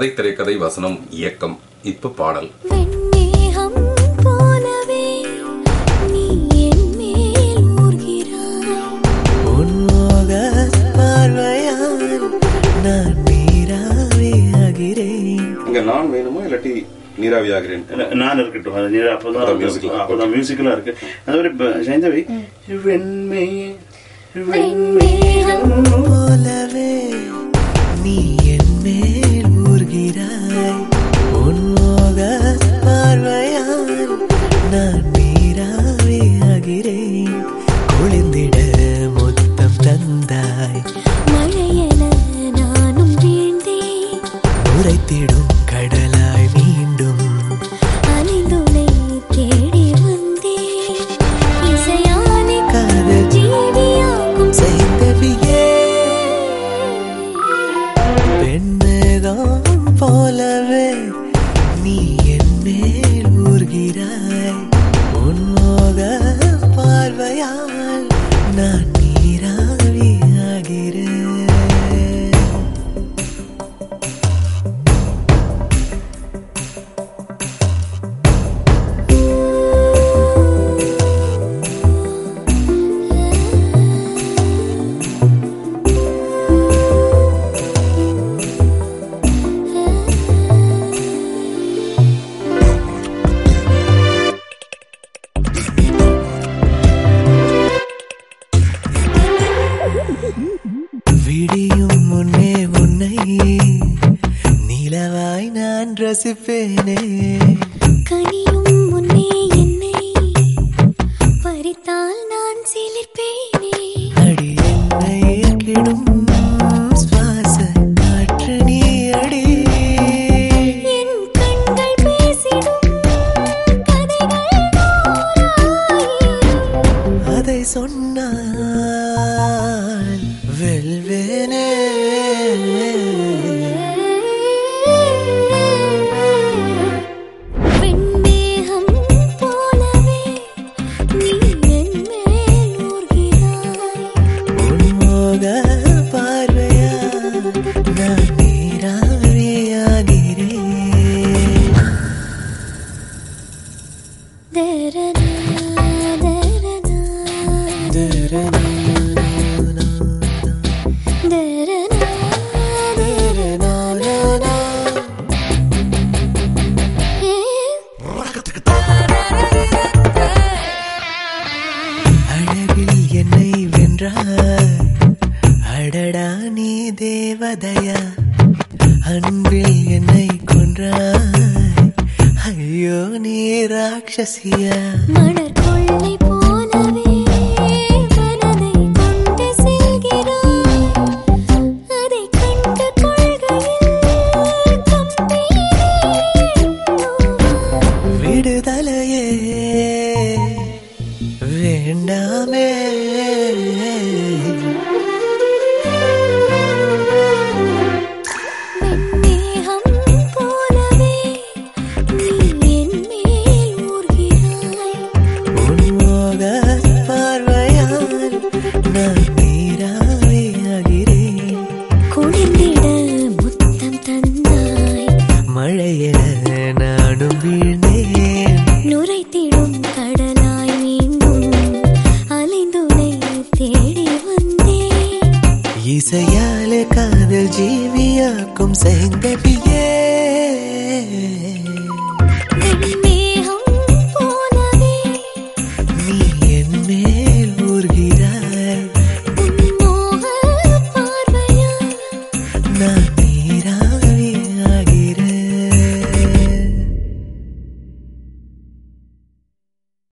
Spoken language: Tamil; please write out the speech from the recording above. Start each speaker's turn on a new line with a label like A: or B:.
A: கதை திரைக்கதை வசனம் இயக்கம் இப்ப பாடல்
B: வெண்ணேகம் போலவே நீ என் மேல் ஊர்கிறாய்
C: உன்மோக பார்வையால் நான் நீராவியாகிறேன்
A: இங்க நான் வேணுமா இல்லாட்டி நீராவி ஆகிறேன்
D: இல்ல, நான் இருக்கட்டும் அது நீ அப்பதான்
A: அதான் musical.
D: அப்பதான் மியூசிக்கலா இருக்கு அது மாதிரி இப்ப சைந்தவி வெண்மை
B: வெண்ணேகம்
C: போலவே நீ என் மேல் ஊர்கிறாய் உன்மோக பார்வையால் நான் நீராவியாகிறேன் குளிர்ந்திட முத்தம் தந்தாய்
B: மழையென நானும் வீழ்ந்தேன்
C: உரைத்திடும் கடலாய் மீண்டும்
B: அலைந்துனை தேடி வந்தேன் இசையாலே
C: காதல்
B: ஜீவியாக்கும்
C: செய்தவியே பெண்மேகம் போலவே நீ என் மேல் ஊர்கிறாய் உன்மோக பார்வையால் நான் நீராவியாகிறேன் விடியும் முன்னே உன்னை நிலவாய் நான் ரசிப்பேனே
B: கனியும் முன்னே என்னை பறித்தால் நான் சிலிர்ப்பேனே
C: அடி என்னை கெடும் சுவாச காற்று நீ அடி
B: என் கண்கள் பேசிடும் கதைகள் நூறாயிரம்.
C: அதை சொன்னால் வெல்வேனே
B: வெண்மேகம் போலவே நீ என் மேல் ஊர்கிறாய்.
C: உன்மோக பார்வையா நான் நீராவியாகிறேன்
B: தரனா, தரனா, தரனா, தரனா, ஏ.
C: அழகில் என்னை வென்றாய் அடடா நீ தேவதையா அன்பில் என்னை கொன்றாய் ஐயோ நீ ராட்சசியா
B: மலர் கொள்ளை போலவே மனதை கொண்டு செல்கிறாய். அதைக் கண்டு கொள்கையில் கம்பீரே எண்ணுவாய்.
C: விடுதலையே வேண்டாமே
B: வெண்ணேகம் போலவே நீ என் மேல் ஊர்கிறாய்.
C: உன்மோக பார்வையால் நான் நீராவியாகிறேன்
B: குளிர்ந்திட முத்தம் தந்தாய்
C: மழையென நானும் வீழ்ந்தேன்
B: நுரைத்திடும் கடலாய் மீண்டும் அலைந்துனை தேடி வந்தேன்
C: இசையாலே காதல் ஜீவியாக்கும் செய்தபியே